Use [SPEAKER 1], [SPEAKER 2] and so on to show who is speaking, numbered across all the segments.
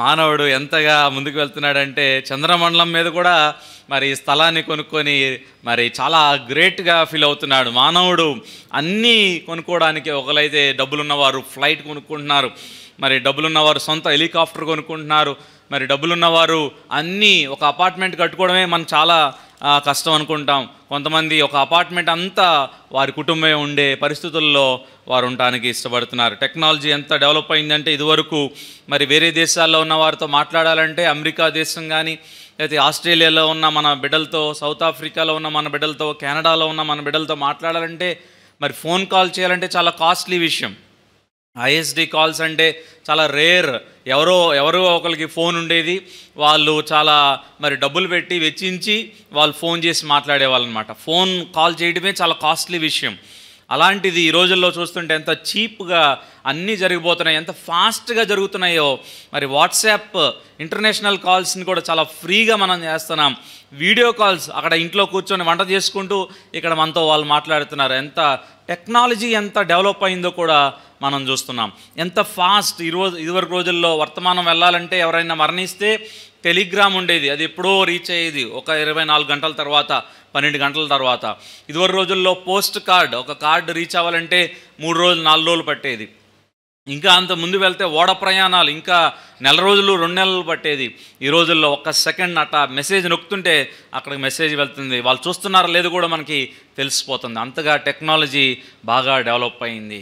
[SPEAKER 1] మానవుడు ఎంతగా ముందుకు వెళ్తున్నాడంటే చంద్రమండలం మీద కూడా మరి స్థలాన్ని కొనుక్కొని మరి చాలా గ్రేట్గా ఫీల్ అవుతున్నాడు మానవుడు అన్నీ కొనుక్కోవడానికి ఒకరైతే డబ్బులున్నవారు ఫ్లైట్ కొనుక్కుంటున్నారు మరి డబ్బులున్నవారు సొంత హెలికాప్టర్ కొనుక్కుంటున్నారు మరి డబ్బులున్నవారు అన్నీ ఒక అపార్ట్మెంట్ కట్టుకోవడమే మనం చాలా ఆ, కష్టం అనుకుంటాం కొంతమంది ఒక అపార్ట్మెంట్ అంతా వారి కుటుంబమే ఉండే పరిస్థితుల్లో వారు ఉండటానికి ఇష్టపడుతున్నారు టెక్నాలజీ ఎంత డెవలప్ అయిందంటే ఇదివరకు మరి వేరే దేశాల్లో ఉన్న వారితో మాట్లాడాలంటే అమెరికా దేశం కానీ అయితే ఆస్ట్రేలియాలో ఉన్న మన బిడ్డలతో సౌత్ ఆఫ్రికాలో ఉన్న మన బిడ్డలతో కెనడాలో ఉన్న మన బిడ్డలతో మాట్లాడాలంటే మరి ఫోన్ కాల్ చేయాలంటే చాలా కాస్ట్లీ విషయం ఐఎస్డి కాల్స్ అంటే చాలా రేర్ ఎవరో ఎవరో ఒకరికి ఫోన్ ఉండేది వాళ్ళు చాలా మరి డబ్బులు పెట్టి వెచ్చించి వాళ్ళు ఫోన్ చేసి మాట్లాడేవాళ్ళు అనమాట ఫోన్ కాల్ చేయడమే చాలా కాస్ట్లీ విషయం అలాంటిది ఈ రోజుల్లో చూస్తుంటే ఎంత చీప్గా అన్నీ జరిగిపోతున్నాయి ఎంత ఫాస్ట్గా జరుగుతున్నాయో మరి వాట్సాప్ ఇంటర్నేషనల్ కాల్స్ని కూడా చాలా ఫ్రీగా మనం చేస్తున్నాం వీడియో కాల్స్ అక్కడ ఇంట్లో కూర్చొని వంట చేసుకుంటూ ఇక్కడ మనతో వాళ్ళు మాట్లాడుతున్నారు ఎంత టెక్నాలజీ ఎంత డెవలప్ అయిందో కూడా మనం చూస్తున్నాం ఎంత ఫాస్ట్ ఈరోజు ఇదివరకు రోజుల్లో వర్తమానం వెళ్ళాలంటే ఎవరైనా మరణిస్తే టెలిగ్రామ్ ఉండేది అది ఎప్పుడో రీచ్ అయ్యేది ఒక ఇరవై నాలుగు గంటల తర్వాత పన్నెండు గంటల తర్వాత ఇదివరకు రోజుల్లో పోస్ట్ కార్డ్ ఒక కార్డు రీచ్ అవ్వాలంటే మూడు రోజులు నాలుగు రోజులు పట్టేది ఇంకా అంత ముందు వెళ్తే ఓడ ప్రయాణాలు ఇంకా నెల రోజులు రెండు నెలలు పట్టేది ఈ రోజుల్లో ఒక్క సెకండ్ అట్లా మెసేజ్ నొక్కుతుంటే అక్కడికి మెసేజ్ వెళ్తుంది వాళ్ళు చూస్తున్నారో లేదు కూడా మనకి తెలిసిపోతుంది అంతగా టెక్నాలజీ బాగా డెవలప్ అయింది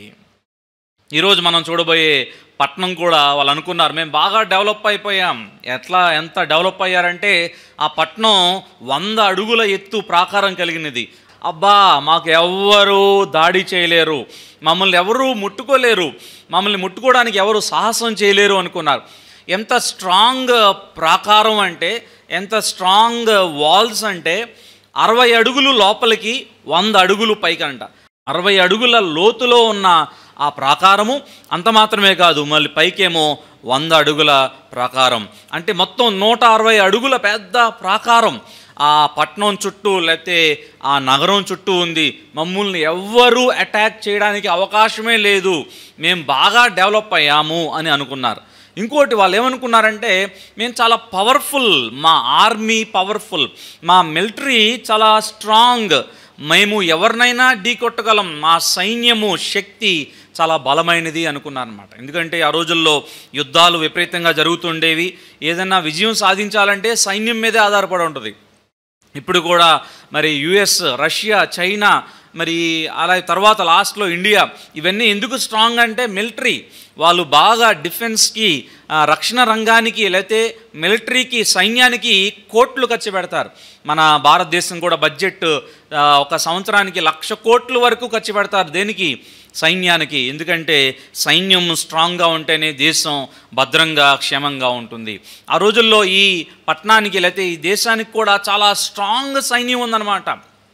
[SPEAKER 1] ఈరోజు మనం చూడబోయే పట్నం కూడా వాళ్ళు అనుకున్నారు మేము బాగా డెవలప్ అయిపోయాం ఎట్లా ఎంత డెవలప్ అయ్యారంటే ఆ పట్నం వంద అడుగుల ఎత్తు ప్రాకారం కలిగినది అబ్బా మాకు ఎవ్వరూ దాడి చేయలేరు మమ్మల్ని ఎవరూ ముట్టుకోలేరు మమ్మల్ని ముట్టుకోవడానికి ఎవరు సాహసం చేయలేరు అనుకున్నారు ఎంత స్ట్రాంగ్ ప్రాకారం అంటే ఎంత స్ట్రాంగ్ వాల్స్ అంటే అరవై అడుగులు లోపలికి వంద అడుగులు పైకంట అరవై అడుగుల లోతులో ఉన్న ఆ ప్రాకారము అంత మాత్రమే కాదు మళ్ళీ పైకేమో వంద అడుగుల ప్రాకారం అంటే మొత్తం నూట అరవై అడుగుల పెద్ద ప్రాకారం ఆ పట్నం చుట్టూ లేకపోతే ఆ నగరం చుట్టూ ఉంది మమ్మల్ని ఎవ్వరూ అటాక్ చేయడానికి అవకాశమే లేదు మేము బాగా డెవలప్ అయ్యాము అని అనుకున్నారు ఇంకోటి వాళ్ళు ఏమనుకున్నారంటే మేము చాలా పవర్ఫుల్ మా ఆర్మీ పవర్ఫుల్ మా మిలిటరీ చాలా స్ట్రాంగ్ మేము ఎవరినైనా ఢీకొట్టగలం మా సైన్యము శక్తి చాలా బలమైనది అనుకున్నారనమాట ఎందుకంటే ఆ రోజుల్లో యుద్ధాలు విపరీతంగా జరుగుతుండేవి ఏదైనా విజయం సాధించాలంటే సైన్యం మీదే ఆధారపడి ఉంటుంది ఇప్పుడు కూడా మరి యుఎస్ రష్యా చైనా మరి అలా తర్వాత లాస్ట్లో ఇండియా ఇవన్నీ ఎందుకు స్ట్రాంగ్ అంటే మిలిటరీ వాళ్ళు బాగా డిఫెన్స్కి ఆ, రక్షణ రంగానికి లేకపోతే మిలిటరీకి సైన్యానికి కోట్లు ఖర్చు పెడతారు మన భారతదేశం కూడా బడ్జెట్ ఆ, ఒక సంవత్సరానికి లక్ష కోట్ల వరకు ఖర్చు పెడతారు దేనికి సైన్యానికి ఎందుకంటే సైన్యం స్ట్రాంగ్గా ఉంటేనే దేశం భద్రంగా క్షేమంగా ఉంటుంది ఆ రోజుల్లో ఈ పట్టణానికి లేకపోతే ఈ దేశానికి కూడా చాలా స్ట్రాంగ్ సైన్యం ఉందన్నమాట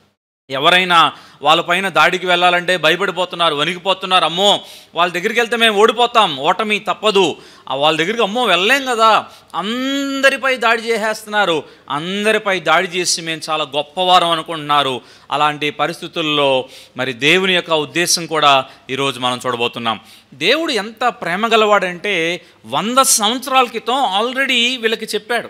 [SPEAKER 1] ఎవరైనా వాళ్ళపైన దాడికి వెళ్ళాలంటే భయపడిపోతున్నారు వణికిపోతున్నారు అమ్మో వాళ్ళ దగ్గరికి వెళ్తే మేము ఓడిపోతాం ఓటమి తప్పదు ఆ వాళ్ళ దగ్గరికి అమ్మో వెళ్ళలేం కదా అందరిపై దాడి చేసేస్తున్నారు అందరిపై దాడి చేసి మేము చాలా గొప్పవారం అనుకుంటున్నారు అలాంటి పరిస్థితుల్లో మరి దేవుని యొక్క ఉద్దేశం కూడా ఈరోజు మనం చూడబోతున్నాం దేవుడు ఎంత ప్రేమ గలవాడంటే వంద సంవత్సరాల క్రితం ఆల్రెడీ వీళ్ళకి చెప్పాడు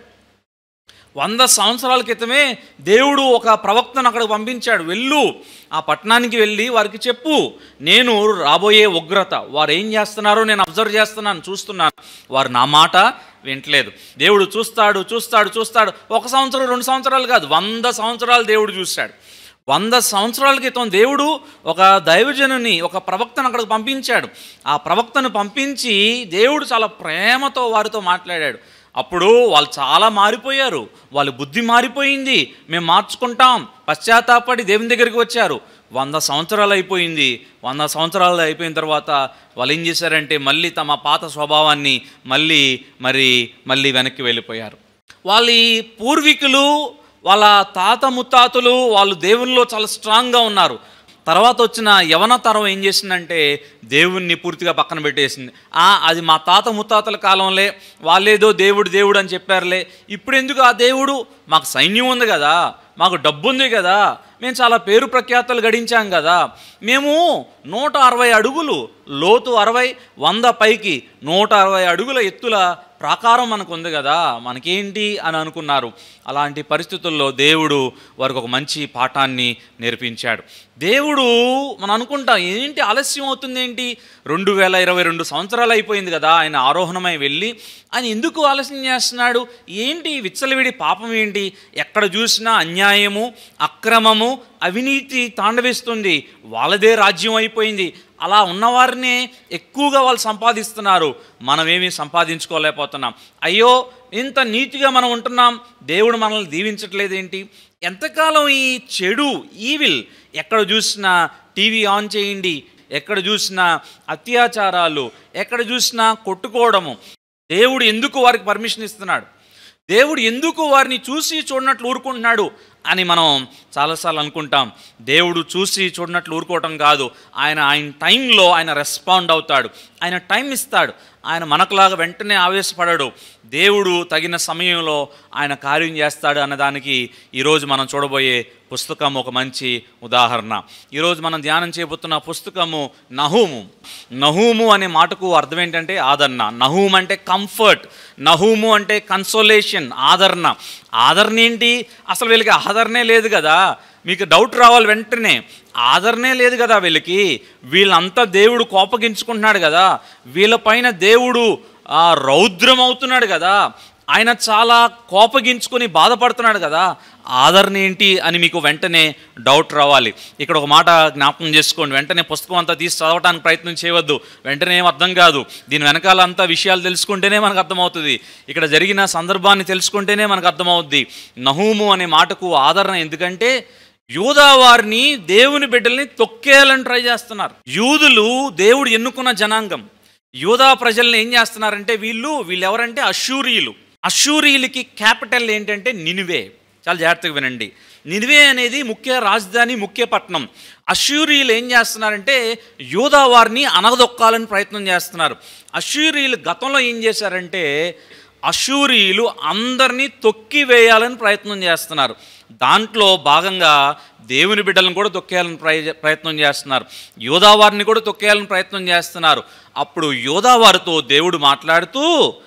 [SPEAKER 1] వంద సంవత్సరాల క్రితమే దేవుడు ఒక ప్రవక్తను అక్కడికి పంపించాడు వెళ్ళు ఆ పట్టణానికి వెళ్ళి వారికి చెప్పు నేను రాబోయే ఉగ్రత వారు ఏం చేస్తున్నారో నేను అబ్జర్వ్ చేస్తున్నాను చూస్తున్నాను వారు నా మాట వింటలేదు దేవుడు చూస్తాడు చూస్తాడు చూస్తాడు ఒక సంవత్సరం రెండు సంవత్సరాలు కాదు వంద సంవత్సరాలు దేవుడు చూశాడు వంద సంవత్సరాల క్రితం దేవుడు ఒక దైవజనుని ఒక ప్రవక్తను అక్కడికి పంపించాడు ఆ ప్రవక్తను పంపించి దేవుడు చాలా ప్రేమతో వారితో మాట్లాడాడు అప్పుడు వాళ్ళు చాలా మారిపోయారు వాళ్ళ బుద్ధి మారిపోయింది మేము మార్చుకుంటాం పశ్చాత్తాపడి దేవుని దగ్గరికి వచ్చారు వంద సంవత్సరాలు అయిపోయింది వంద సంవత్సరాలు అయిపోయిన తర్వాత వాళ్ళు ఏం చేశారంటే మళ్ళీ తమ పాత స్వభావాన్ని మళ్ళీ మరి మళ్ళీ వెనక్కి వెళ్ళిపోయారు వాళ్ళ ఈ పూర్వీకులు వాళ్ళ తాత ముత్తాతలు వాళ్ళు దేవుల్లో చాలా స్ట్రాంగ్గా ఉన్నారు తర్వాత వచ్చిన యవన తరం ఏం చేసిందంటే దేవుణ్ణి పూర్తిగా పక్కన పెట్టేసింది ఆ అది మా తాత ముత్తాతల కాలంలో వాళ్ళేదో దేవుడు దేవుడు అని చెప్పారులే ఇప్పుడు ఎందుకు ఆ దేవుడు మాకు సైన్యం ఉంది కదా మాకు డబ్బు ఉంది కదా మేము చాలా పేరు ప్రఖ్యాతలు గడించాం కదా మేము నూట అరవై అడుగులు లోతు అరవై వంద పైకి నూట అరవై అడుగుల ఎత్తుల ప్రాకారం మనకు ఉంది కదా మనకేంటి అని అనుకున్నారు అలాంటి పరిస్థితుల్లో దేవుడు వారికి ఒక మంచి పాఠాన్ని నేర్పించాడు దేవుడు మనం అనుకుంటాం ఏంటి ఆలస్యం అవుతుంది ఏంటి రెండు వేల ఇరవై రెండు సంవత్సరాలు అయిపోయింది కదా ఆయన ఆరోహణమై వెళ్ళి ఆయన ఎందుకు ఆలస్యం చేస్తున్నాడు ఏంటి విచ్చలవిడి పాపం ఏంటి ఎక్కడ చూసినా అన్యాయము అక్రమము అవినీతి తాండవిస్తుంది వాళ్ళదే రాజ్యం అయిపోయింది అలా ఉన్నవారినే ఎక్కువగా వాళ్ళు సంపాదిస్తున్నారు మనమేమీ సంపాదించుకోలేకపోతున్నాం అయ్యో ఇంత నీతిగా మనం ఉంటున్నాం దేవుడు మనల్ని దీవించట్లేదేంటి ఎంతకాలం ఈ చెడు ఈవిల్ ఎక్కడ చూసినా టీవీ ఆన్ చేయండి ఎక్కడ చూసినా అత్యాచారాలు ఎక్కడ చూసినా కొట్టుకోవడము దేవుడు ఎందుకు వారికి పర్మిషన్ ఇస్తున్నాడు దేవుడు ఎందుకు వారిని చూసి చూడనట్లు ఊరుకుంటున్నాడు అని మనం చాలాసార్లు అనుకుంటాం దేవుడు చూసి చూడనట్లు ఊరుకోవటం కాదు ఆయన ఆయన టైంలో ఆయన రెస్పాండ్ అవుతాడు ఆయన టైం ఇస్తాడు ఆయన మనకులాగా వెంటనే ఆవేశపడాడు దేవుడు తగిన సమయంలో ఆయన కార్యం చేస్తాడు అన్నదానికి ఈరోజు మనం చూడబోయే పుస్తకం ఒక మంచి ఉదాహరణ ఈరోజు మనం ధ్యానం చేయబోతున్న పుస్తకము నహూము నహూము అనే మాటకు అర్థం ఏంటంటే ఆదరణ నహూమ్ అంటే కంఫర్ట్ నహూము అంటే కన్సోలేషన్ ఆదరణ ఆదరణ ఏంటి అసలు వీళ్ళకి ఆదరణే లేదు కదా మీకు డౌట్ రావాలి వెంటనే ఆదరణే లేదు కదా వీళ్ళకి వీళ్ళంతా దేవుడు కోపగించుకుంటున్నాడు కదా వీళ్ళపైన దేవుడు ఆ, రౌద్రం అవుతున్నాడు కదా ఆయన చాలా కోపగించుకొని బాధపడుతున్నాడు కదా ఆదరణ ఏంటి అని మీకు వెంటనే డౌట్ రావాలి ఇక్కడ ఒక మాట జ్ఞాపకం చేసుకోండి వెంటనే పుస్తకం అంతా తీసి చదవడానికి ప్రయత్నం చేయవద్దు వెంటనే ఏం అర్థం కాదు దీని వెనకాల అంతా విషయాలు తెలుసుకుంటేనే మనకు అర్థమవుతుంది ఇక్కడ జరిగిన సందర్భాన్ని తెలుసుకుంటేనే మనకు అర్థమవుద్ది నహూము అనే మాటకు ఆదరణ ఎందుకంటే యూదా వారిని దేవుని బిడ్డల్ని తొక్కేయాలని ట్రై చేస్తున్నారు యూదులు దేవుడు ఎన్నుకున్న జనాంగం యూదా ప్రజల్ని ఏం చేస్తున్నారంటే వీళ్ళు వీళ్ళు ఎవరంటే అశూరియులు అశూరియులకి క్యాపిటల్ ఏంటంటే నినివే చాలా జాగ్రత్తగా వినండి నినివే అనేది ముఖ్య రాజధాని ముఖ్య పట్టణం అశూరియులు ఏం చేస్తున్నారంటే యూదా వారిని అనగదొక్కాలని ప్రయత్నం చేస్తున్నారు అశూరియులు గతంలో ఏం చేశారంటే అశూరియులు అందరినీ తొక్కి వేయాలని ప్రయత్నం చేస్తున్నారు దాంట్లో భాగంగా దేవుని బిడ్డలను కూడా తొక్కేయాలని ప్రయ ప్రయత్నం చేస్తున్నారు యోధావారిని కూడా తొక్కేయాలని ప్రయత్నం చేస్తున్నారు అప్పుడు యోధావారితో దేవుడు మాట్లాడుతూ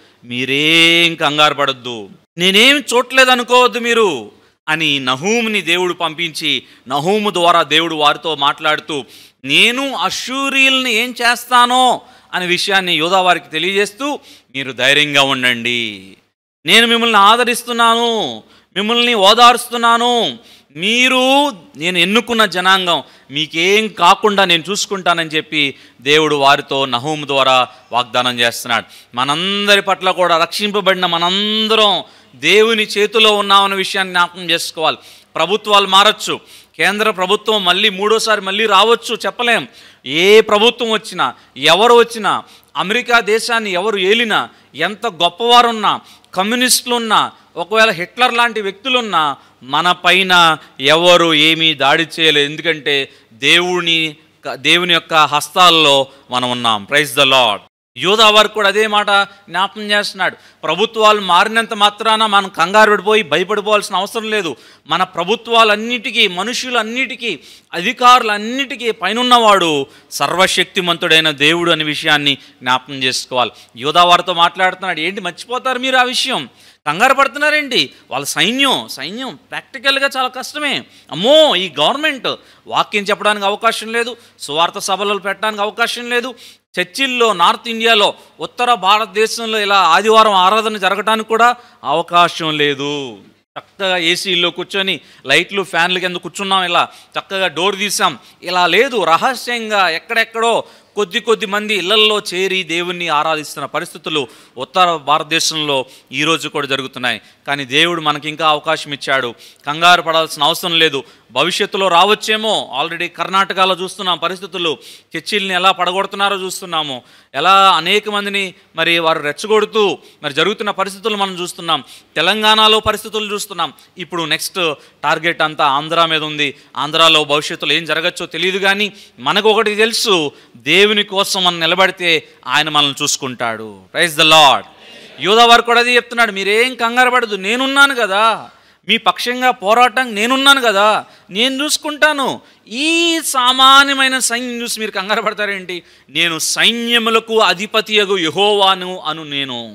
[SPEAKER 1] మీరేం కంగారు పడద్దు నేనేం చూడలేదు అనుకోవద్దు మీరు అని నహూముని దేవుడు పంపించి నహూము ద్వారా దేవుడు వారితో మాట్లాడుతూ నేను అశూరియుల్ని ఏం చేస్తానో అనే విషయాన్ని యోధా వారికి తెలియజేస్తూ మీరు ధైర్యంగా ఉండండి నేను మిమ్మల్ని ఆదరిస్తున్నాను మిమ్మల్ని ఓదారుస్తున్నాను మీరు నేను ఎన్నుకున్న జనాంగం మీకేం కాకుండా నేను చూసుకుంటానని చెప్పి దేవుడు వారితో నహూము ద్వారా వాగ్దానం చేస్తున్నాడు మనందరి పట్ల కూడా రక్షింపబడిన మనందరం దేవుని చేతిలో ఉన్నామన్న విషయాన్ని జ్ఞాపకం చేసుకోవాలి ప్రభుత్వాలు మారచ్చు కేంద్ర ప్రభుత్వం మళ్ళీ మూడోసారి మళ్ళీ రావచ్చు చెప్పలేం ఏ ప్రభుత్వం వచ్చినా ఎవరు వచ్చినా అమెరికా దేశాన్ని ఎవరు ఏలినా ఎంత గొప్పవారున్నా కమ్యూనిస్టులున్నా ఒకవేళ హిట్లర్ లాంటి వ్యక్తులున్నా మన పైన ఎవరు ఏమీ దాడి చేయలేదు ఎందుకంటే దేవుని దేవుని యొక్క హస్తాల్లో మనం ఉన్నాం ప్రైజ్ ద లాడ్ యోధా వారికి కూడా అదే మాట జ్ఞాపకం చేస్తున్నాడు ప్రభుత్వాలు మారినంత మాత్రాన మనం కంగారు పడిపోయి భయపడిపోవాల్సిన అవసరం లేదు మన ప్రభుత్వాలన్నిటికీ మనుషులన్నిటికీ అధికారులన్నిటికీ పైనున్నవాడు సర్వశక్తిమంతుడైన దేవుడు అనే విషయాన్ని జ్ఞాపకం చేసుకోవాలి యోధా వారితో మాట్లాడుతున్నాడు ఏంటి మర్చిపోతారు మీరు ఆ విషయం కంగారు పడుతున్నారేంటి వాళ్ళ సైన్యం సైన్యం ప్రాక్టికల్గా చాలా కష్టమే అమ్మో ఈ గవర్నమెంట్ వాక్యం చెప్పడానికి అవకాశం లేదు సువార్త సభలలో పెట్టడానికి అవకాశం లేదు చర్చిల్లో నార్త్ ఇండియాలో ఉత్తర భారతదేశంలో ఇలా ఆదివారం ఆరాధన జరగడానికి కూడా అవకాశం లేదు చక్కగా ఏసీల్లో కూర్చొని లైట్లు ఫ్యాన్ల కింద కూర్చున్నాం ఇలా చక్కగా డోర్ తీసాం ఇలా లేదు రహస్యంగా ఎక్కడెక్కడో కొద్ది కొద్ది మంది ఇళ్లల్లో చేరి దేవుణ్ణి ఆరాధిస్తున్న పరిస్థితులు ఉత్తర భారతదేశంలో ఈరోజు కూడా జరుగుతున్నాయి కానీ దేవుడు మనకి ఇంకా అవకాశం ఇచ్చాడు కంగారు పడాల్సిన అవసరం లేదు భవిష్యత్తులో రావచ్చేమో ఆల్రెడీ కర్ణాటకలో చూస్తున్నాం పరిస్థితులు చర్చిల్ని ఎలా పడగొడుతున్నారో చూస్తున్నాము ఎలా అనేక మందిని మరి వారు రెచ్చగొడుతూ మరి జరుగుతున్న పరిస్థితులు మనం చూస్తున్నాం తెలంగాణలో పరిస్థితులు చూస్తున్నాం ఇప్పుడు నెక్స్ట్ టార్గెట్ అంతా ఆంధ్ర మీద ఉంది ఆంధ్రాలో భవిష్యత్తులో ఏం జరగచ్చో తెలియదు కానీ మనకు ఒకటి తెలుసు దేవుని కోసం మనం నిలబడితే ఆయన మనల్ని చూసుకుంటాడు ప్రైజ్ ద లాడ్ యోధా వారు కూడా అది చెప్తున్నాడు మీరేం కంగారు పడదు నేనున్నాను కదా మీ పక్షంగా పోరాటం నేనున్నాను కదా నేను చూసుకుంటాను ఈ సామాన్యమైన సైన్యం చూసి మీరు కంగారు పడతారేంటి నేను సైన్యములకు అధిపతియగు యహోవాను అను నేను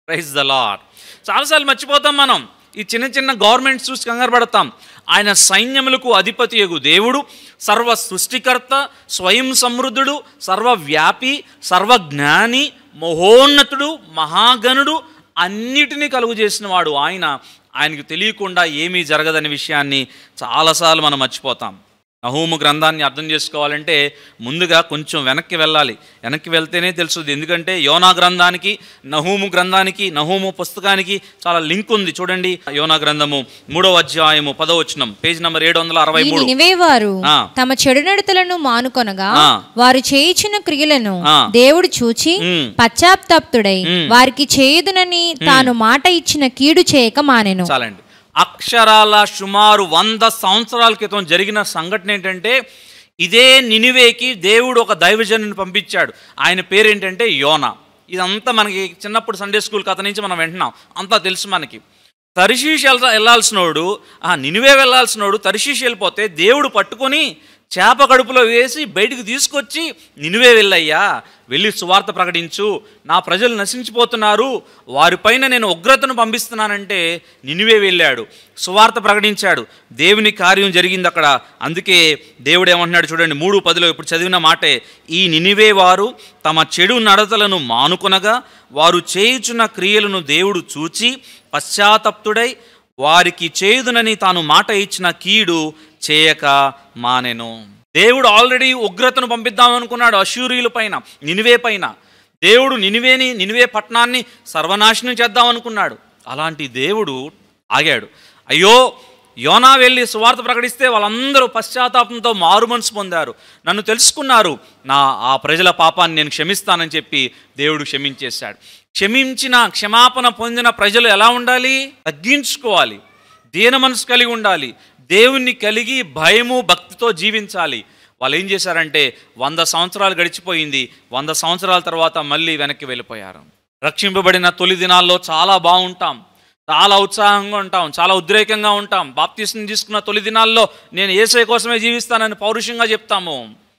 [SPEAKER 1] ప్రైజ్ ద లాడ్ చాలాసార్లు మర్చిపోతాం మనం ఈ చిన్న చిన్న గవర్నమెంట్స్ చూసి కంగారు పడతాం ఆయన సైన్యములకు అధిపతి యగు దేవుడు సర్వ సృష్టికర్త స్వయం సమృద్ధుడు సర్వవ్యాపి సర్వజ్ఞాని మహోన్నతుడు మహాగణుడు అన్నిటినీ కలుగు చేసిన వాడు ఆయన ఆయనకు తెలియకుండా ఏమీ జరగదనే విషయాన్ని చాలాసార్లు మనం మర్చిపోతాం నహూము గ్రంథాన్ని అర్థం చేసుకోవాలంటే ముందుగా కొంచెం వెనక్కి వెళ్ళాలి వెనక్కి వెళ్తేనే తెలుస్తుంది ఎందుకంటే యోనా గ్రంథానికి నహూము గ్రంథానికి నహూము పుస్తకానికి చాలా లింక్ ఉంది చూడండి యోనా గ్రంథము మూడవ అధ్యాయము పదవచనం పేజ్ నంబర్ ఏడు వందల అరవై
[SPEAKER 2] ఈ
[SPEAKER 1] మూడు
[SPEAKER 2] నినివేవారు
[SPEAKER 1] ఆ.
[SPEAKER 2] తమ చెడు నడతలను మానుకొనగా
[SPEAKER 1] ఆ.
[SPEAKER 2] వారు చేయించిన క్రియలను
[SPEAKER 1] ఆ.
[SPEAKER 2] దేవుడు చూచి
[SPEAKER 1] ఉమ్.
[SPEAKER 2] పశ్చాత్తాప్తుడై
[SPEAKER 1] ఉమ్.
[SPEAKER 2] వారికి చేయుదునని తాను మాట ఇచ్చిన కీడు చేయక మానెను
[SPEAKER 1] చాలండి అక్షరాల సుమారు వంద సంవత్సరాల క్రితం జరిగిన సంఘటన ఏంటంటే ఇదే నినివేకి దేవుడు ఒక దైవజనుని పంపించాడు ఆయన పేరేంటంటే యోనా ఇదంతా మనకి చిన్నప్పుడు సండే స్కూల్ కథ నుంచి మనం వింటున్నాం అంతా తెలుసు మనకి తరిశీష్ వెళ్తా వెళ్ళాల్సినోడు ఆ నినివే వెళ్ళాల్సినోడు తరిశీష్ వెళ్ళిపోతే దేవుడు పట్టుకొని చేప కడుపులో వేసి బయటికి తీసుకొచ్చి నినివే వెళ్ళయ్యా వెళ్ళి సువార్త ప్రకటించు నా ప్రజలు నశించిపోతున్నారు వారిపైన నేను ఉగ్రతను పంపిస్తున్నానంటే నినివే వెళ్ళాడు సువార్త ప్రకటించాడు దేవుని కార్యం జరిగింది అక్కడ అందుకే దేవుడు ఏమంటున్నాడు చూడండి మూడు పదిలో ఇప్పుడు చదివిన మాటే ఈ నినివే వారు తమ చెడు నడతలను మానుకొనగా వారు చేయుచున్న క్రియలను దేవుడు చూచి పశ్చాత్తప్తుడై వారికి చేయుదునని తాను మాట ఇచ్చిన కీడు చేయక మానెను దేవుడు ఆల్రెడీ ఉగ్రతను పంపిద్దాం అనుకున్నాడు అశూరియుల పైన నినివే పైన దేవుడు నినివేని నినివే పట్టణాన్ని సర్వనాశనం చేద్దాం అనుకున్నాడు అలాంటి దేవుడు ఆగాడు అయ్యో యోనా వెళ్ళి సువార్త ప్రకటిస్తే వాళ్ళందరూ పశ్చాత్తాపంతో మారు మనసు పొందారు నన్ను తెలుసుకున్నారు నా ఆ ప్రజల పాపాన్ని నేను క్షమిస్తానని చెప్పి దేవుడు క్షమించేశాడు క్షమించిన క్షమాపణ పొందిన ప్రజలు ఎలా ఉండాలి తగ్గించుకోవాలి దీన మనసు కలిగి ఉండాలి దేవుణ్ణి కలిగి భయము భక్తితో జీవించాలి వాళ్ళు ఏం చేశారంటే వంద సంవత్సరాలు గడిచిపోయింది వంద సంవత్సరాల తర్వాత మళ్ళీ వెనక్కి వెళ్ళిపోయారు రక్షింపబడిన తొలి దినాల్లో చాలా బాగుంటాం చాలా ఉత్సాహంగా ఉంటాం చాలా ఉద్రేకంగా ఉంటాం బాప్తీసం తీసుకున్న తొలి దినాల్లో నేను ఏసై కోసమే జీవిస్తానని పౌరుషంగా చెప్తాము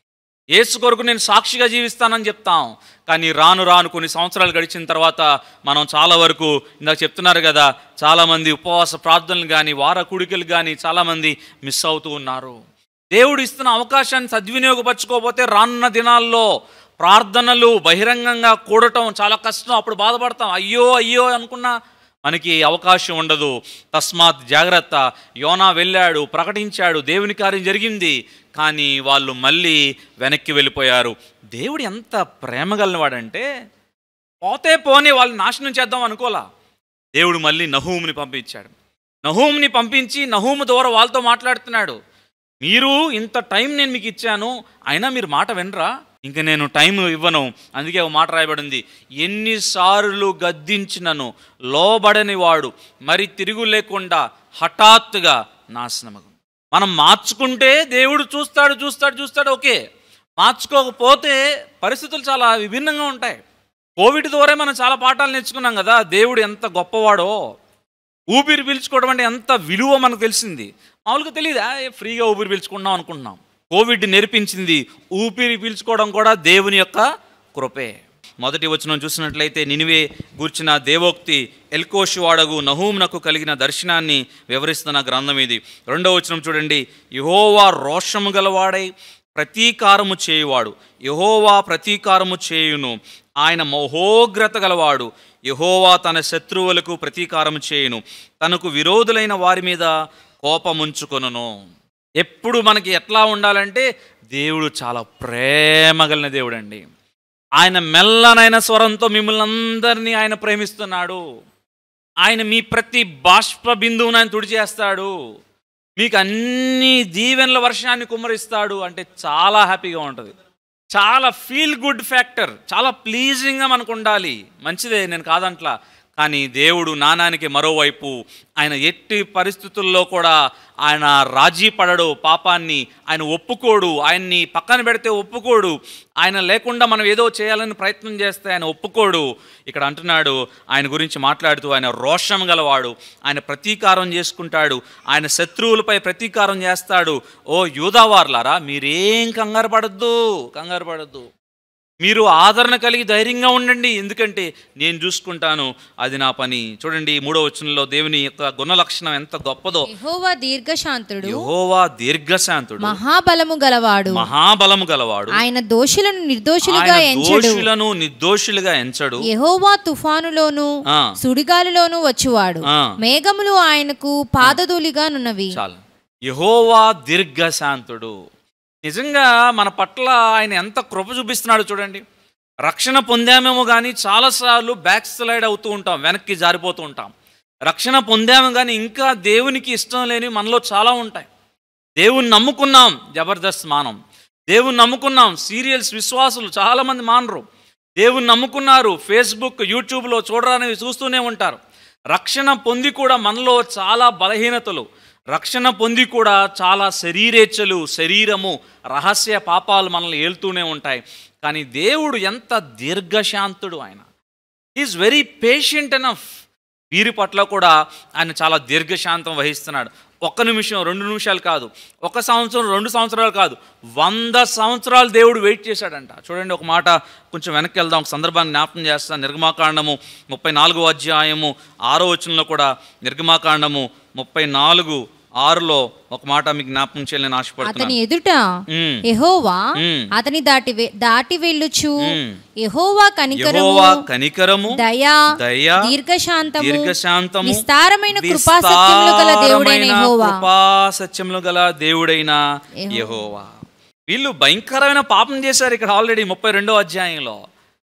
[SPEAKER 1] ఏసు కొరకు నేను సాక్షిగా జీవిస్తానని చెప్తాం కానీ రాను రాను కొన్ని సంవత్సరాలు గడిచిన తర్వాత మనం చాలా వరకు ఇందాక చెప్తున్నారు కదా చాలామంది ఉపవాస ప్రార్థనలు కానీ వార కుడికలు కానీ చాలామంది మిస్ అవుతూ ఉన్నారు దేవుడు ఇస్తున్న అవకాశాన్ని సద్వినియోగపరచుకోకపోతే రానున్న దినాల్లో ప్రార్థనలు బహిరంగంగా కూడటం చాలా కష్టం అప్పుడు బాధపడతాం అయ్యో అయ్యో అనుకున్నా మనకి అవకాశం ఉండదు తస్మాత్ జాగ్రత్త యోనా వెళ్ళాడు ప్రకటించాడు దేవుని కార్యం జరిగింది కానీ వాళ్ళు మళ్ళీ వెనక్కి వెళ్ళిపోయారు దేవుడు ఎంత ప్రేమ వాడంటే పోతే పోనీ వాళ్ళు నాశనం చేద్దాం అనుకోలా దేవుడు మళ్ళీ నహూముని పంపించాడు నహూముని పంపించి నహూము ద్వారా వాళ్ళతో మాట్లాడుతున్నాడు మీరు ఇంత టైం నేను మీకు ఇచ్చాను అయినా మీరు మాట వినరా ఇంక నేను టైం ఇవ్వను అందుకే ఒక మాట రాయబడింది ఎన్నిసార్లు గద్దించినను లోబడని వాడు మరి తిరుగు లేకుండా హఠాత్తుగా నాశనమగు మనం మార్చుకుంటే దేవుడు చూస్తాడు చూస్తాడు చూస్తాడు ఓకే మార్చుకోకపోతే పరిస్థితులు చాలా విభిన్నంగా ఉంటాయి కోవిడ్ ద్వారా మనం చాలా పాఠాలు నేర్చుకున్నాం కదా దేవుడు ఎంత గొప్పవాడో ఊపిరి పీల్చుకోవడం అంటే ఎంత విలువ మనకు తెలిసింది మామూలుగా తెలియదా ఏ ఫ్రీగా ఊపిరి పీల్చుకుంటున్నాం అనుకుంటున్నాం కోవిడ్ నేర్పించింది ఊపిరి పీల్చుకోవడం కూడా దేవుని యొక్క కృపే మొదటి వచనం చూసినట్లయితే నినివే గూర్చిన దేవోక్తి ఎల్కోషు వాడగు నహూమునకు కలిగిన దర్శనాన్ని వివరిస్తున్న గ్రంథం ఇది రెండవ వచనం చూడండి యహోవా రోషము గలవాడై ప్రతీకారము చేయువాడు యహోవా ప్రతీకారము చేయును ఆయన మహోగ్రత గలవాడు యహోవా తన శత్రువులకు ప్రతీకారం చేయును తనకు విరోధులైన వారి మీద కోపముంచుకొనును ఎప్పుడు మనకి ఎట్లా ఉండాలంటే దేవుడు చాలా ప్రేమ కలిగిన దేవుడు అండి ఆయన మెల్లనైన స్వరంతో మిమ్మల్ని అందరినీ ఆయన ప్రేమిస్తున్నాడు ఆయన మీ ప్రతి బాష్ప బిందువును ఆయన తుడిచేస్తాడు మీకు అన్ని దీవెనల వర్షాన్ని కుమ్మరిస్తాడు అంటే చాలా హ్యాపీగా ఉంటుంది చాలా ఫీల్ గుడ్ ఫ్యాక్టర్ చాలా ప్లీజింగ్గా మనకు ఉండాలి మంచిదే నేను కాదంట్లా కానీ దేవుడు నానానికి మరోవైపు ఆయన ఎట్టి పరిస్థితుల్లో కూడా ఆయన రాజీ పడడు పాపాన్ని ఆయన ఒప్పుకోడు ఆయన్ని పక్కన పెడితే ఒప్పుకోడు ఆయన లేకుండా మనం ఏదో చేయాలని ప్రయత్నం చేస్తే ఆయన ఒప్పుకోడు ఇక్కడ అంటున్నాడు ఆయన గురించి మాట్లాడుతూ ఆయన రోషం గలవాడు ఆయన ప్రతీకారం చేసుకుంటాడు ఆయన శత్రువులపై ప్రతీకారం చేస్తాడు ఓ యూదావార్లారా మీరేం కంగారు పడద్దు కంగారు పడద్దు మీరు ఆదరణ కలిగి ధైర్యంగా ఉండండి ఎందుకంటే నేను చూసుకుంటాను అది నా పని చూడండి మూడో వచనంలో దేవుని యొక్క గుణ లక్షణం ఎంత గొప్పదో
[SPEAKER 2] యెహోవా దీర్ఘశాంతుడు
[SPEAKER 1] యెహోవా దీర్ఘశాంతుడు
[SPEAKER 2] మహాబలము గలవాడు
[SPEAKER 1] మహాబలము గలవాడు
[SPEAKER 2] ఆయన దోషులను నిర్దోషులుగా
[SPEAKER 1] ఆయన
[SPEAKER 2] ఎంచడు
[SPEAKER 1] దోషులను నిర్దోషులుగా ఎంచడు
[SPEAKER 2] యెహోవా తుఫానులోను
[SPEAKER 1] ఆ.
[SPEAKER 2] సుడిగాలిలోను వచ్చువాడు
[SPEAKER 1] ఆ.
[SPEAKER 2] మేఘములు ఆయనకు పాదధూళిగా నున్నవి
[SPEAKER 1] చాలు యహోవా దీర్ఘశాంతుడు నిజంగా మన పట్ల ఆయన ఎంత కృప చూపిస్తున్నాడు చూడండి రక్షణ పొందామేమో కానీ చాలాసార్లు బ్యాక్ స్లైడ్ అవుతూ ఉంటాం వెనక్కి జారిపోతూ ఉంటాం రక్షణ పొందాము కానీ ఇంకా దేవునికి ఇష్టం లేని మనలో చాలా ఉంటాయి దేవుని నమ్ముకున్నాం జబర్దస్త్ మానం దేవుని నమ్ముకున్నాం సీరియల్స్ విశ్వాసులు చాలామంది మానరు దేవుని నమ్ముకున్నారు ఫేస్బుక్ యూట్యూబ్లో చూడరానివి చూస్తూనే ఉంటారు రక్షణ పొంది కూడా మనలో చాలా బలహీనతలు రక్షణ పొంది కూడా చాలా శరీరేచ్ఛలు శరీరము రహస్య పాపాలు మనల్ని ఏలుతూనే ఉంటాయి కానీ దేవుడు ఎంత దీర్ఘశాంతుడు ఆయన ఈజ్ వెరీ పేషెంట్ ఎనఫ్ వీరి పట్ల కూడా ఆయన చాలా దీర్ఘశాంతం వహిస్తున్నాడు ఒక్క నిమిషం రెండు నిమిషాలు కాదు ఒక సంవత్సరం రెండు సంవత్సరాలు కాదు వంద సంవత్సరాలు దేవుడు వెయిట్ చేశాడంట చూడండి ఒక మాట కొంచెం వెనక్కి వెళ్దాం ఒక సందర్భాన్ని జ్ఞాపకం చేస్తాను నిర్గమాకాండము ముప్పై నాలుగో అధ్యాయము ఆరో వచనంలో కూడా నిర్గమాకాండము ముప్పై నాలుగు ఆరులో ఒక మాట మీకు జ్ఞాపకం చేయాలని
[SPEAKER 2] అతని
[SPEAKER 1] ఆశపడుతున్నాను
[SPEAKER 2] ఎదుట
[SPEAKER 1] ఉమ్,
[SPEAKER 2] యెహోవా
[SPEAKER 1] ఉమ్,
[SPEAKER 2] అతని దాటి వె- దాటి వెళ్ళుచు
[SPEAKER 1] ఉమ్.
[SPEAKER 2] యెహోవా కనికరము
[SPEAKER 1] యెహోవా కనికరము
[SPEAKER 2] దయా
[SPEAKER 1] దయ
[SPEAKER 2] దీర్ఘశాంతము
[SPEAKER 1] దీర్ఘశాంతము
[SPEAKER 2] విస్తారమైన కృపాసత్యములు గల దేవుడైన
[SPEAKER 1] విస్తారమైన
[SPEAKER 2] యెహోవా
[SPEAKER 1] కృపాసత్యములు గల దేవుడైన యెహోవా వీళ్ళు భయంకరమైన పాపం చేశారు ఇక్కడ ఆల్రెడీ ముప్పై రెండో అధ్యాయంలో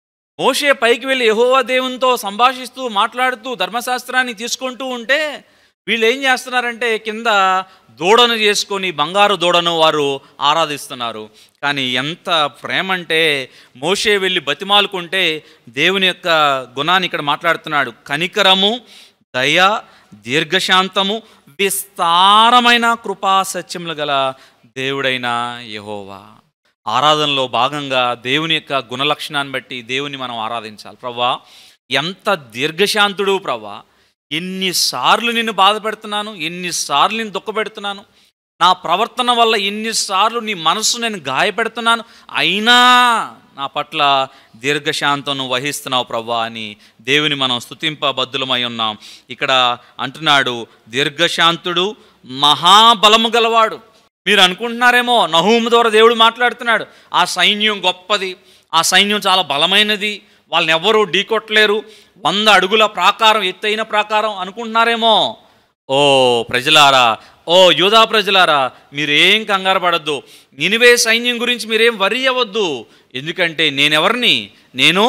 [SPEAKER 1] మోషే పైకి వెళ్ళి యెహోవా దేవునితో సంభాషిస్తూ మాట్లాడుతూ ధర్మశాస్త్రాన్ని తీసుకుంటూ ఉంటే వీళ్ళు ఏం చేస్తున్నారంటే కింద దూడను చేసుకొని బంగారు దూడను వారు ఆరాధిస్తున్నారు కానీ ఎంత ప్రేమ అంటే మోషే వెళ్ళి బతిమాలుకుంటే దేవుని యొక్క గుణాన్ని ఇక్కడ మాట్లాడుతున్నాడు కనికరము దయ దీర్ఘశాంతము విస్తారమైన కృపా సత్యములు గల దేవుడైన యెహోవా ఆరాధనలో భాగంగా దేవుని యొక్క గుణలక్షణాన్ని బట్టి దేవుని మనం ఆరాధించాలి ప్రవ్వా ఎంత దీర్ఘశాంతుడు ప్రవ్వా ఎన్నిసార్లు నిన్ను బాధ పెడుతున్నాను ఎన్నిసార్లు నేను దుఃఖపెడుతున్నాను నా ప్రవర్తన వల్ల ఎన్నిసార్లు నీ మనసు నేను గాయపెడుతున్నాను అయినా నా పట్ల దీర్ఘశాంతం వహిస్తున్నావు ప్రవ్వా అని దేవుని మనం స్తుతింపబద్ధులమై ఉన్నాం ఇక్కడ అంటున్నాడు దీర్ఘశాంతుడు మహాబలము గలవాడు మీరు అనుకుంటున్నారేమో నహూము ద్వారా దేవుడు మాట్లాడుతున్నాడు ఆ సైన్యం గొప్పది ఆ సైన్యం చాలా బలమైనది వాళ్ళని ఎవ్వరూ ఢీకొట్టలేరు వంద అడుగుల ప్రాకారం ఎత్తైన ప్రాకారం అనుకుంటున్నారేమో ఓ ప్రజలారా ఓ యూదా ప్రజలారా మీరేం కంగారు పడద్దు నినివే సైన్యం గురించి మీరేం వరి అవ్వద్దు ఎందుకంటే నేనెవరిని నేను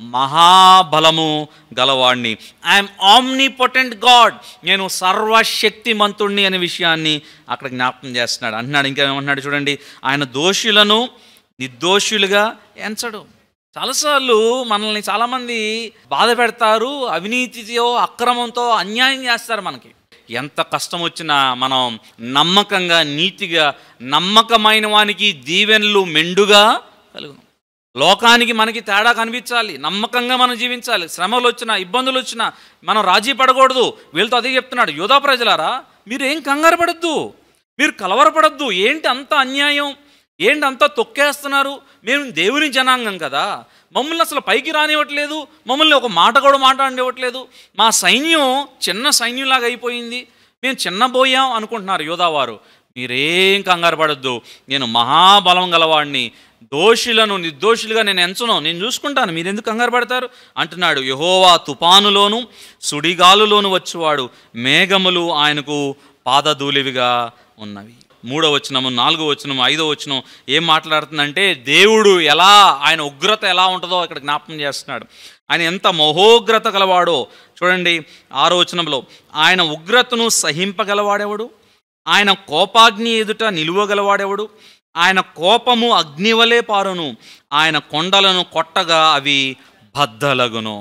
[SPEAKER 1] మహాబలము గలవాడిని ఐఎమ్ ఆమ్నీ పొటెంట్ గాడ్ నేను సర్వశక్తిమంతుణ్ణి అనే విషయాన్ని అక్కడ జ్ఞాపకం చేస్తున్నాడు అంటున్నాడు ఇంకా ఏమంటున్నాడు చూడండి ఆయన దోషులను నిర్దోషులుగా ఎంచడు చాలాసార్లు మనల్ని చాలామంది బాధ పెడతారు అవినీతితో అక్రమంతో అన్యాయం చేస్తారు మనకి ఎంత కష్టం వచ్చినా మనం నమ్మకంగా నీతిగా నమ్మకమైన వానికి దీవెనలు మెండుగా కలుగును లోకానికి మనకి తేడా కనిపించాలి నమ్మకంగా మనం జీవించాలి శ్రమలు వచ్చినా ఇబ్బందులు వచ్చినా మనం రాజీ పడకూడదు వీళ్ళతో అదే చెప్తున్నాడు యోధా ప్రజలారా మీరు ఏం కంగారు పడద్దు మీరు కలవరపడద్దు ఏంటి అంత అన్యాయం ఏంటి అంతా తొక్కేస్తున్నారు మేము దేవుని జనాంగం కదా మమ్మల్ని అసలు పైకి రానివ్వట్లేదు మమ్మల్ని ఒక మాట కూడా మాట్లాడివ్వట్లేదు మా సైన్యం చిన్న సైన్యంలాగా అయిపోయింది మేము చిన్నబోయాం అనుకుంటున్నారు యోధావారు మీరేం కంగారు పడద్దు నేను మహాబలం గలవాడిని దోషులను నిర్దోషులుగా నేను ఎంచను నేను చూసుకుంటాను మీరు ఎందుకు కంగారు పడతారు అంటున్నాడు యహోవా తుపానులోను సుడిగాలులోను వచ్చేవాడు మేఘములు ఆయనకు పాదధూలివిగా ఉన్నవి మూడో వచనము నాలుగో వచనము ఐదో వచనం ఏం మాట్లాడుతుందంటే దేవుడు ఎలా ఆయన ఉగ్రత ఎలా ఉంటుందో ఇక్కడ జ్ఞాపకం చేస్తున్నాడు ఆయన ఎంత మహోగ్రత గలవాడో చూడండి ఆరో వచనంలో ఆయన ఉగ్రతను సహింపగలవాడెవడు ఆయన కోపాగ్ని ఎదుట నిలువగలవాడెవడు ఆయన కోపము అగ్నివలే పారును ఆయన కొండలను కొట్టగా అవి బద్దలగును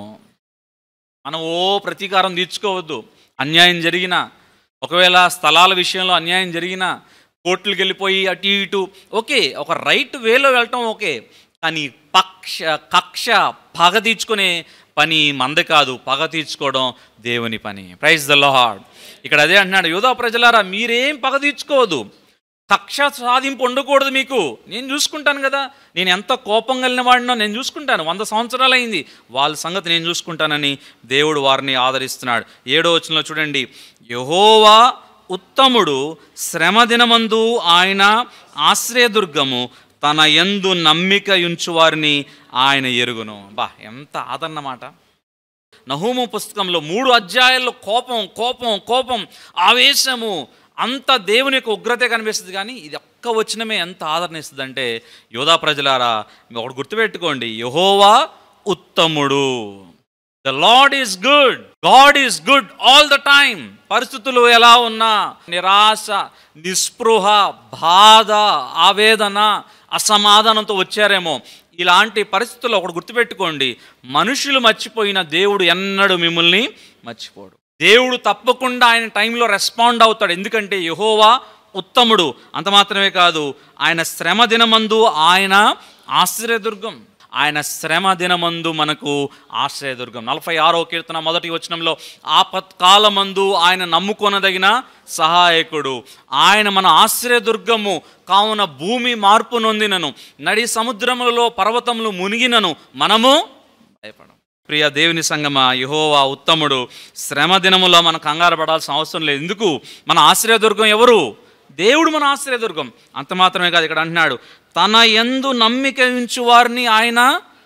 [SPEAKER 1] మనం ఓ ప్రతీకారం తీర్చుకోవద్దు అన్యాయం జరిగినా ఒకవేళ స్థలాల విషయంలో అన్యాయం జరిగినా కోర్టులకు వెళ్ళిపోయి అటు ఇటు ఓకే ఒక రైట్ వేలో వెళ్ళటం ఓకే కానీ పక్ష కక్ష పగ తీర్చుకునే పని మంద కాదు పగ తీర్చుకోవడం దేవుని పని ప్రైజ్ ద లార్డ్ ఇక్కడ అదే అంటున్నాడు యోధా ప్రజలారా మీరేం పగ తీర్చుకోవద్దు కక్ష సాధింపు ఉండకూడదు మీకు నేను చూసుకుంటాను కదా నేను ఎంత కోపం కలిగిన వాడినో నేను చూసుకుంటాను వంద సంవత్సరాలు అయింది వాళ్ళ సంగతి నేను చూసుకుంటానని దేవుడు వారిని ఆదరిస్తున్నాడు ఏడో వచనంలో చూడండి యహోవా ఉత్తముడు శ్రమ దినమందు ఆయన ఆశ్రయదుర్గము తన యందు నమ్మిక ఉంచు వారిని ఆయన ఎరుగును బా ఎంత ఆదన్నమాట నహూము పుస్తకంలో మూడు అధ్యాయాల్లో కోపం కోపం కోపం ఆవేశము అంత దేవుని యొక్క ఉగ్రత కనిపిస్తుంది కానీ ఇది ఒక్క వచనమే ఎంత ఆదరణ ఇస్తుంది అంటే యోధా ప్రజలారా మీరు ఒకటి గుర్తుపెట్టుకోండి యహోవా ఉత్తముడు the lord is good god is good all the time పరిస్థితులు ఎలా ఉన్నా నిరాశ నిస్పృహ బాధ ఆవేదన అసమాధానంతో వచ్చారేమో ఇలాంటి పరిస్థితుల్లో ఒకటి గుర్తుపెట్టుకోండి మనుషులు మర్చిపోయిన దేవుడు ఎన్నడూ మిమ్మల్ని మర్చిపోడు దేవుడు తప్పకుండా ఆయన టైంలో రెస్పాండ్ అవుతాడు ఎందుకంటే యహోవా ఉత్తముడు అంత మాత్రమే కాదు ఆయన శ్రమ దినమందు ఆయన ఆశ్రయదుర్గం ఆయన శ్రమ దినమందు మనకు ఆశ్రయదుర్గం నలభై ఆరో కీర్తన మొదటి వచనంలో ఆపత్కాలమందు ఆయన నమ్ముకొనదగిన సహాయకుడు ఆయన మన ఆశ్రయదుర్గము కావున భూమి మార్పు నొందినను నడి సముద్రములలో పర్వతములు మునిగినను మనము భయపడం ప్రియ దేవుని సంగమ యహోవా ఉత్తముడు శ్రమ దినములో మనం కంగారు పడాల్సిన అవసరం లేదు ఎందుకు మన ఆశ్రయదుర్గం ఎవరు దేవుడు మన ఆశ్రయదుర్గం అంత మాత్రమే కాదు ఇక్కడ అంటున్నాడు తన ఎందు నమ్మిక ఉంచు వారిని ఆయన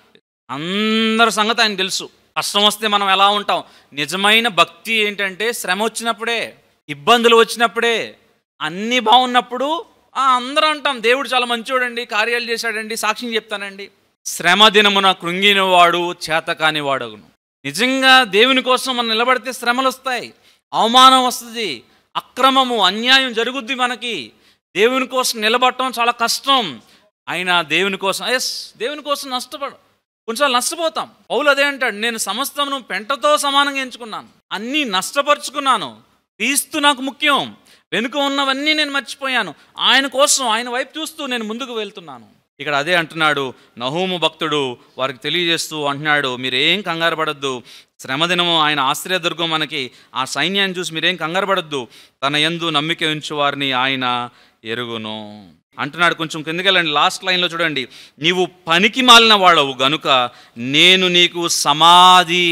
[SPEAKER 1] అందరి సంగతి ఆయన తెలుసు కష్టం వస్తే మనం ఎలా ఉంటాం నిజమైన భక్తి ఏంటంటే శ్రమ వచ్చినప్పుడే ఇబ్బందులు వచ్చినప్పుడే అన్నీ బాగున్నప్పుడు ఆ, అందరూ అంటాం దేవుడు చాలా మంచోడండి కార్యాలు చేశాడండి సాక్ష్యం చెప్తానండి శ్రమ దినమున కృంగినవాడు చేతకాని వాడగును నిజంగా దేవుని కోసం మనం నిలబడితే శ్రమలు వస్తాయి అవమానం వస్తుంది అక్రమము అన్యాయం జరుగుద్ది మనకి దేవుని కోసం నిలబడటం చాలా కష్టం అయినా దేవుని కోసం ఎస్ దేవుని కోసం నష్టపడ కొంచెం నష్టపోతాం పౌలు అదే అంటాడు నేను సమస్తమును పెంటతో సమానంగా ఎంచుకున్నాను అన్నీ నష్టపరుచుకున్నాను క్రీస్తు నాకు ముఖ్యం వెనుక ఉన్నవన్నీ నేను మర్చిపోయాను ఆయన కోసం ఆయన వైపు చూస్తూ నేను ముందుకు వెళ్తున్నాను ఇక్కడ అదే అంటున్నాడు నహూము భక్తుడు వారికి తెలియజేస్తూ అంటున్నాడు మీరేం కంగారు పడద్దు శ్రమదినము ఆయన ఆశ్రయదుర్గం మనకి ఆ సైన్యాన్ని చూసి మీరేం కంగారు పడద్దు తన యందు నమ్మిక ఉంచు వారిని ఆయన ఎరుగును అంటున్నాడు కొంచెం కిందకెళ్ళండి లాస్ట్ లైన్లో చూడండి నీవు పనికి మాలిన వాడవు గనుక నేను నీకు సమాధి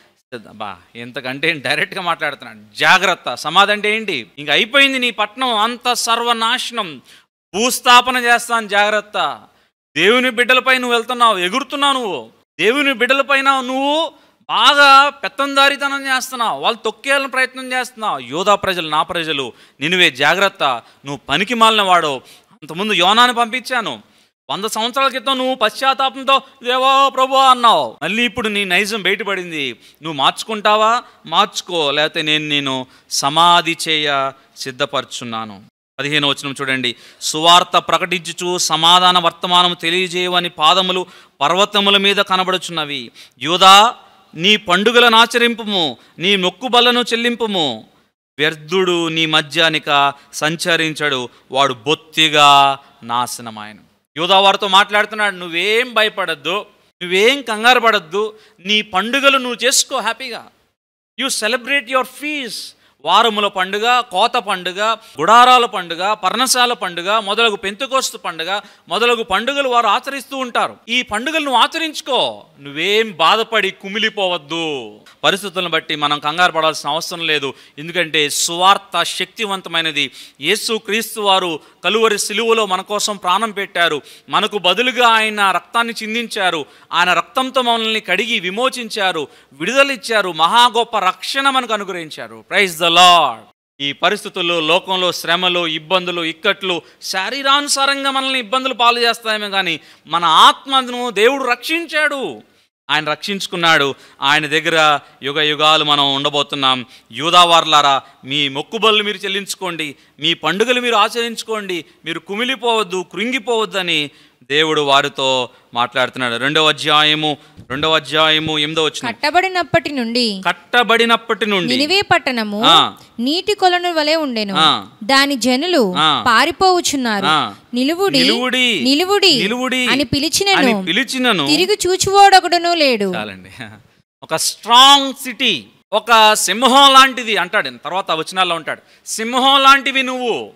[SPEAKER 1] బా ఎంతకంటే డైరెక్ట్గా మాట్లాడుతున్నాడు జాగ్రత్త సమాధి అంటే ఏంటి ఇంక అయిపోయింది నీ పట్నం అంత సర్వనాశనం భూస్థాపన చేస్తాను జాగ్రత్త దేవుని బిడ్డలపై నువ్వు వెళ్తున్నావు ఎగురుతున్నావు నువ్వు దేవుని బిడ్డలపైన నువ్వు బాగా పెత్తందారితనం చేస్తున్నావు వాళ్ళు తొక్కేయాలని ప్రయత్నం చేస్తున్నావు యోధా ప్రజలు నా ప్రజలు నినువే జాగ్రత్త నువ్వు పనికి మాలిన వాడు అంతకుముందు యోనాన్ని పంపించాను వంద సంవత్సరాల క్రితం నువ్వు పశ్చాత్తాపంతో దేవా ప్రభు అన్నావు మళ్ళీ ఇప్పుడు నీ నైజం బయటపడింది నువ్వు మార్చుకుంటావా మార్చుకో లేకపోతే నేను నేను సమాధి చేయ సిద్ధపరచున్నాను పదిహేను వచనం చూడండి సువార్త ప్రకటించుచు సమాధాన వర్తమానం తెలియజేయవని పాదములు పర్వతముల మీద కనబడుచున్నవి యూదా నీ పండుగలను ఆచరింపుము నీ మొక్కుబలను చెల్లింపుము వ్యర్థుడు నీ మధ్యానిక సంచరించడు వాడు బొత్తిగా నాశనమాయను యూదా వారితో మాట్లాడుతున్నాడు నువ్వేం భయపడద్దు నువ్వేం కంగారు పడద్దు నీ పండుగలు నువ్వు చేసుకో హ్యాపీగా యు సెలబ్రేట్ యువర్ ఫీజ్ వారముల పండుగ కోత పండుగ గుడారాల పండుగ పర్ణశాల పండుగ మొదలగు పెంతుకోస్తు పండుగ మొదలగు పండుగలు వారు ఆచరిస్తూ ఉంటారు ఈ పండుగలు నువ్వు ఆచరించుకో నువ్వేం బాధపడి కుమిలిపోవద్దు పరిస్థితులను బట్టి మనం కంగారు పడాల్సిన అవసరం లేదు ఎందుకంటే సువార్త శక్తివంతమైనది యేసు క్రీస్తు వారు కలువరి సిలువలో మన కోసం ప్రాణం పెట్టారు మనకు బదులుగా ఆయన రక్తాన్ని చిందించారు ఆయన రక్తంతో మనల్ని కడిగి విమోచించారు విడుదలిచ్చారు మహా గొప్ప రక్షణ మనకు అనుగ్రహించారు ప్రైజ్ ద లార్డ్ ఈ పరిస్థితుల్లో లోకంలో శ్రమలు ఇబ్బందులు ఇక్కట్లు శారీరానుసారంగా మనల్ని ఇబ్బందులు పాలు చేస్తాయేమో కానీ మన ఆత్మను దేవుడు రక్షించాడు ఆయన రక్షించుకున్నాడు ఆయన దగ్గర యుగ యుగాలు మనం ఉండబోతున్నాం యూదావార్లారా మీ మొక్కుబళ్ళు మీరు చెల్లించుకోండి మీ పండుగలు మీరు ఆచరించుకోండి మీరు కుమిలిపోవద్దు కృంగిపోవద్దని దేవుడు వారితో మాట్లాడుతున్నాడు రెండవ అధ్యాయము రెండవ అధ్యాయము ఎనిమిదో వచ్చిన
[SPEAKER 2] కట్టబడినప్పటి నుండి
[SPEAKER 1] కట్టబడినప్పటి నుండి
[SPEAKER 2] నినివే పట్టణము
[SPEAKER 1] ఆ.
[SPEAKER 2] నీటి కొలను వలె ఉండెను
[SPEAKER 1] ఆ.
[SPEAKER 2] దాని జనులు
[SPEAKER 1] ఆ.
[SPEAKER 2] పారిపోవచ్చున్నారు
[SPEAKER 1] ఆ.
[SPEAKER 2] నిలువుడి
[SPEAKER 1] నిలువుడి
[SPEAKER 2] నిలువుడి
[SPEAKER 1] నిలువుడి
[SPEAKER 2] అని పిలిచినను
[SPEAKER 1] అని పిలిచినను
[SPEAKER 2] తిరిగి చూచువోడొకడును లేడు
[SPEAKER 1] చాలండి ఒక స్ట్రాంగ్ సిటీ ఒక సింహం లాంటిది అంటాడు తర్వాత ఆ వచనాల్లో ఉంటాడు సింహం లాంటివి నువ్వు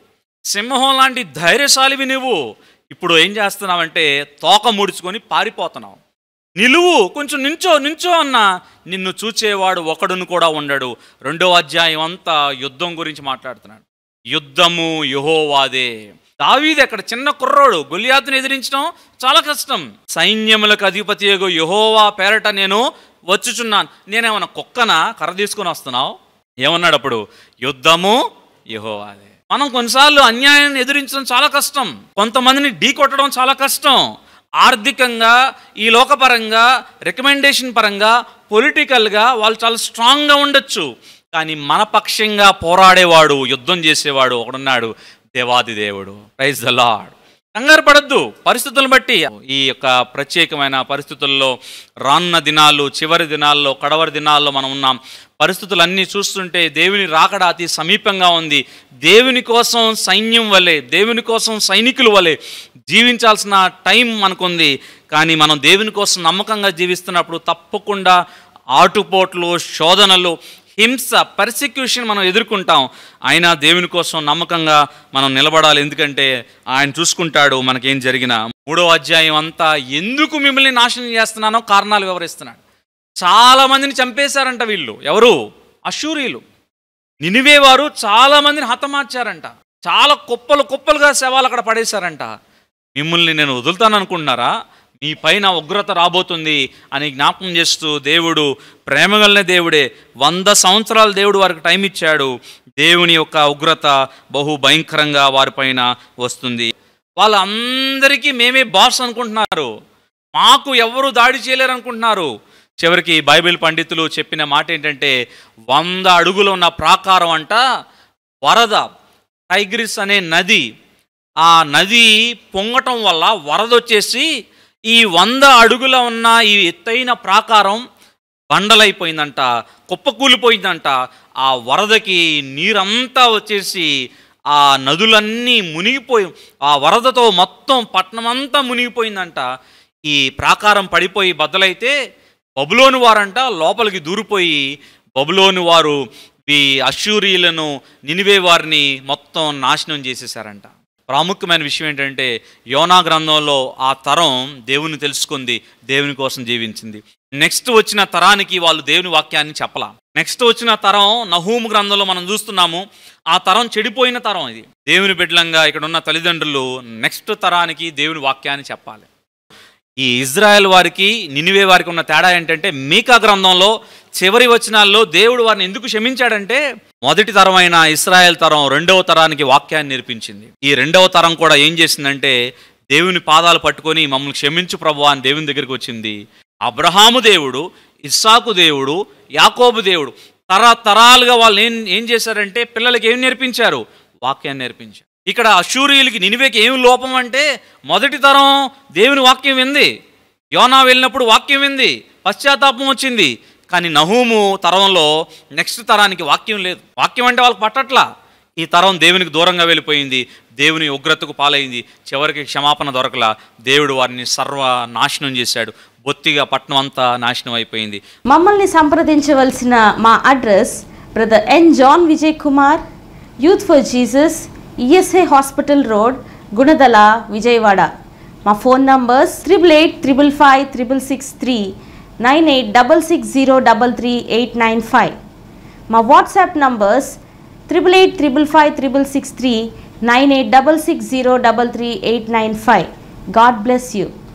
[SPEAKER 1] సింహం లాంటి ధైర్యశాలివి నువ్వు ఇప్పుడు ఏం చేస్తున్నావంటే తోక ముడుచుకొని పారిపోతున్నావు నిలువు కొంచెం నించో నించో అన్న నిన్ను చూచేవాడు ఒకడును కూడా ఉండడు రెండో అధ్యాయం అంతా యుద్ధం గురించి మాట్లాడుతున్నాడు యుద్ధము యహోవాదే దావీది అక్కడ చిన్న కుర్రోడు గొలియాతుని ఎదిరించడం చాలా కష్టం సైన్యములకు అధిపతి యహోవా పేరట నేను వచ్చుచున్నాను నేనేమన్నా కుక్కనా కర్ర తీసుకొని వస్తున్నావు ఏమన్నాడు అప్పుడు యుద్ధము యహోవాదే మనం కొన్నిసార్లు అన్యాయాన్ని ఎదిరించడం చాలా కష్టం కొంతమందిని ఢీ కొట్టడం చాలా కష్టం ఆర్థికంగా ఈ లోకపరంగా రికమెండేషన్ పరంగా పొలిటికల్గా వాళ్ళు చాలా స్ట్రాంగ్గా ఉండొచ్చు కానీ మన పక్షంగా పోరాడేవాడు యుద్ధం చేసేవాడు ఒకడున్నాడు దేవాది దేవుడు ప్రైజ్ ద లాడ్ కంగారు పడద్దు పరిస్థితులను బట్టి ఈ యొక్క ప్రత్యేకమైన పరిస్థితుల్లో రానున్న దినాలు చివరి దినాల్లో కడవరి దినాల్లో మనం ఉన్నాం పరిస్థితులన్నీ చూస్తుంటే దేవుని రాకడ అతి సమీపంగా ఉంది దేవుని కోసం సైన్యం వలె దేవుని కోసం సైనికుల వలె జీవించాల్సిన టైం మనకుంది కానీ మనం దేవుని కోసం నమ్మకంగా జీవిస్తున్నప్పుడు తప్పకుండా ఆటుపోట్లు శోధనలు హింస పర్సిక్యూషన్ మనం ఎదుర్కొంటాం అయినా దేవుని కోసం నమ్మకంగా మనం నిలబడాలి ఎందుకంటే ఆయన చూసుకుంటాడు మనకేం జరిగినా మూడో అధ్యాయం అంతా ఎందుకు మిమ్మల్ని నాశనం చేస్తున్నానో కారణాలు వివరిస్తున్నాడు చాలా మందిని చంపేశారంట వీళ్ళు ఎవరు అశూరీలు నినివే వారు చాలా మందిని హతమార్చారంట చాలా కుప్పలు కుప్పలుగా శవాలు అక్కడ పడేశారంట మిమ్మల్ని నేను వదులుతాను అనుకుంటున్నారా మీ పైన ఉగ్రత రాబోతుంది అని జ్ఞాపకం చేస్తూ దేవుడు ప్రేమగలనే దేవుడే వంద సంవత్సరాలు దేవుడు వారికి టైం ఇచ్చాడు దేవుని యొక్క ఉగ్రత బహు భయంకరంగా వారిపైన వస్తుంది వాళ్ళందరికీ మేమే బాస్ అనుకుంటున్నారు మాకు ఎవరు దాడి చేయలేరు అనుకుంటున్నారు చివరికి బైబిల్ పండితులు చెప్పిన మాట ఏంటంటే వంద అడుగులు ఉన్న ప్రాకారం అంట వరద టైగ్రిస్ అనే నది ఆ నది పొంగటం వల్ల వరద వచ్చేసి ఈ వంద అడుగుల ఉన్న ఈ ఎత్తైన ప్రాకారం బండలైపోయిందంట కుప్పకూలిపోయిందంట ఆ వరదకి నీరంతా వచ్చేసి ఆ నదులన్నీ మునిగిపోయి ఆ వరదతో మొత్తం పట్టణమంతా మునిగిపోయిందంట ఈ ప్రాకారం పడిపోయి బద్దలైతే బబులోని వారంట లోపలికి దూరిపోయి బబులోని వారు ఈ అశూరియులను నినివే వారిని మొత్తం నాశనం చేసేసారంట ప్రాముఖ్యమైన విషయం ఏంటంటే యోనా గ్రంథంలో ఆ తరం దేవుని తెలుసుకుంది దేవుని కోసం జీవించింది నెక్స్ట్ వచ్చిన తరానికి వాళ్ళు దేవుని వాక్యాన్ని చెప్పలా నెక్స్ట్ వచ్చిన తరం నహూము గ్రంథంలో మనం చూస్తున్నాము ఆ తరం చెడిపోయిన తరం ఇది దేవుని బిడ్డలంగా ఇక్కడ ఉన్న తల్లిదండ్రులు నెక్స్ట్ తరానికి దేవుని వాక్యాన్ని చెప్పాలి ఈ ఇజ్రాయెల్ వారికి నినివే వారికి ఉన్న తేడా ఏంటంటే మీకా గ్రంథంలో చివరి వచనాల్లో దేవుడు వారిని ఎందుకు క్షమించాడంటే మొదటి తరమైన ఇస్రాయెల్ తరం రెండవ తరానికి వాక్యాన్ని నేర్పించింది ఈ రెండవ తరం కూడా ఏం చేసిందంటే దేవుని పాదాలు పట్టుకొని మమ్మల్ని క్షమించు ప్రభు అని దేవుని దగ్గరికి వచ్చింది అబ్రహాము దేవుడు ఇస్సాకు దేవుడు యాకోబు దేవుడు తరతరాలుగా వాళ్ళు ఏం ఏం చేశారంటే పిల్లలకి ఏం నేర్పించారు వాక్యాన్ని నేర్పించారు ఇక్కడ అశూరియులకి నినివేకి ఏం లోపం అంటే మొదటి తరం దేవుని వాక్యం వింది యోనా వెళ్ళినప్పుడు వాక్యం వింది పశ్చాత్తాపం వచ్చింది కానీ నహూము తరంలో నెక్స్ట్ తరానికి వాక్యం లేదు వాక్యం అంటే వాళ్ళకి పట్టట్లా ఈ తరం దేవునికి దూరంగా వెళ్ళిపోయింది దేవుని ఉగ్రతకు పాలైంది చివరికి క్షమాపణ దొరకలా దేవుడు వారిని సర్వ నాశనం చేశాడు బొత్తిగా పట్నం అంతా నాశనం అయిపోయింది
[SPEAKER 3] మమ్మల్ని సంప్రదించవలసిన మా address brother N John Vijay Kumar youth for Jesus ESI hospital road Gunadala Vijayawada మా phone numbers triple eight triple five triple six three nine eight double six zero double three eight nine five మా WhatsApp numbers triple eight triple five triple six three nine eight double six zero double three eight nine five God bless you